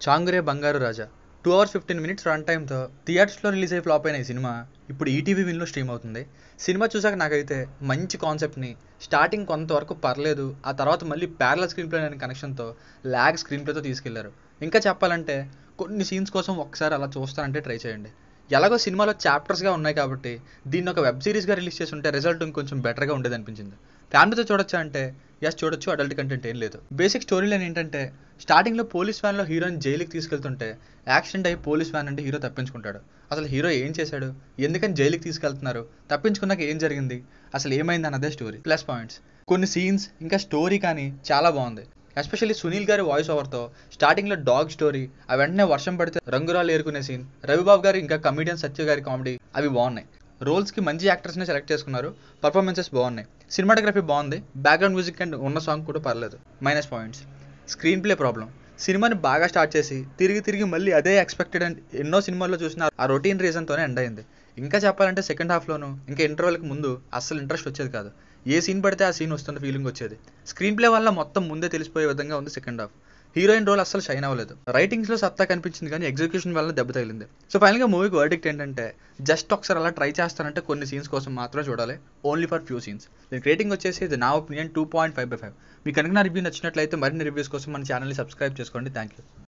చాంగురే Bangaru Raja two hours fifteen minutes run టైంతో థియేటర్స్లో release అయ్యి ఫ్లాప్ అయిన ఈ సినిమా ఇప్పుడు ఈటీవీ విన్లో స్ట్రీమ్ అవుతుంది సినిమా చూసాక నాకైతే మంచి కాన్సెప్ట్ని స్టార్టింగ్ కొంతవరకు పర్లేదు ఆ తర్వాత మళ్ళీ ప్యారల స్క్రీన్ ప్లే అనే కనెక్షన్తో ల్యాగ్ స్క్రీన్ ప్లేతో తీసుకెళ్లారు ఇంకా చెప్పాలంటే కొన్ని సీన్స్ కోసం ఒకసారి అలా చూస్తానంటే ట్రై చేయండి ఎలాగో సినిమాలో చాప్టర్స్గా ఉన్నాయి కాబట్టి దీన్ని ఒక వెబ్ సిరీస్గా రిలీజ్ చేసి ఉంటే రిజల్ట్ ఇంకొంచెం బెటర్గా ఉండేది అనిపించింది ఫ్యామిలీతో చూడొచ్చా అంటే ఎస్ చూడొచ్చు అడల్ట్ కంటెంట్ ఏం లేదు బేసిక్ స్టోరీ లైన్ ఏంటంటే స్టార్టింగ్లో పోలీస్ వ్యాన్లో హీరోని జైలుకి తీసుకెళ్తుంటే యాక్సిడెంట్ అయ్యి పోలీస్ వ్యాన్ అంటే హీరో తప్పించుకుంటాడు అసలు హీరో ఏం చేశాడు ఎందుకని జైలుకి తీసుకెళ్తున్నారు తప్పించుకున్నాక ఏం జరిగింది అసలు ఏమైంది అన్నదే స్టోరీ ప్లస్ పాయింట్స్ కొన్ని సీన్స్ ఇంకా స్టోరీ కానీ చాలా బాగుంది ఎస్పెషల్లీ సునీల్ గారి వాయిస్ ఓవర్తో స్టార్టింగ్లో డాగ్ స్టోరీ ఆ వెంటనే వర్షం పడితే రంగురాలు ఏరుకునే సీన్ రవిబాబు గారు ఇంకా కమిడియన్ సత్య గారి కామెడీ అవి బాగున్నాయి రోల్స్కి మంచి యాక్టర్స్ని సెలెక్ట్ చేసుకున్నారు పర్ఫార్మెన్సెస్ బాగున్నాయి సినిమాటోగ్రఫీ బాగుంది బ్యాక్గ్రౌండ్ మ్యూజిక్ అండ్ ఉన్న సాంగ్ కూడా పర్లేదు minus points screenplay problem సినిమాని బాగా స్టార్ట్ చేసి తిరిగి తిరిగి మళ్ళీ అదే ఎక్స్పెక్టెడ్ అండ్ ఎన్నో సినిమాల్లో చూసిన ఆ రొటీన్ రీజన్తోనే ఎండ్ అయింది ఇంకా చెప్పాలంటే సెకండ్ హాఫ్లోను ఇంకా ఇంటర్వెల్కి ముందు అస్సలు ఇంట్రెస్ట్ వచ్చేది కాదు ఏ సీన్ పడితే ఆ సీన్ వస్తున్న ఫీలింగ్ వచ్చేది స్క్రీన్ ప్లే వల్ల మొత్తం ముందే తెలిసిపోయే విధంగా ఉంది సెకండ్ హాఫ్ హీరోయిన్ రోల్ అస్సలు షైన్ అవ్వలేదు రైటింగ్స్లో సత్తా కనిపించింది కానీ ఎగ్జిక్యూషన్ వల్ల దెబ్బ తగిలింది సో ఫైనల్గా మూవీకి వర్డిక్ట్ ఏంటంటే జస్ట్ ఒకసారి అలా ట్రై చేస్తానంటే కొన్ని సీన్స్ కోసం మాత్రమే చూడాలి ఓన్లీ ఫర్ ఫ్యూ సీన్స్ దీనికి రేటింగ్ వచ్చేసి ఇది నా opinion two point five by five మీకు కనుక నా రివ్యూ నచ్చినట్లయితే మరిన్ని రివ్యూస్ కోసం మన ఛానల్ని సబ్స్క్రైబ్ చేసుకోండి థ్యాంక్ యూ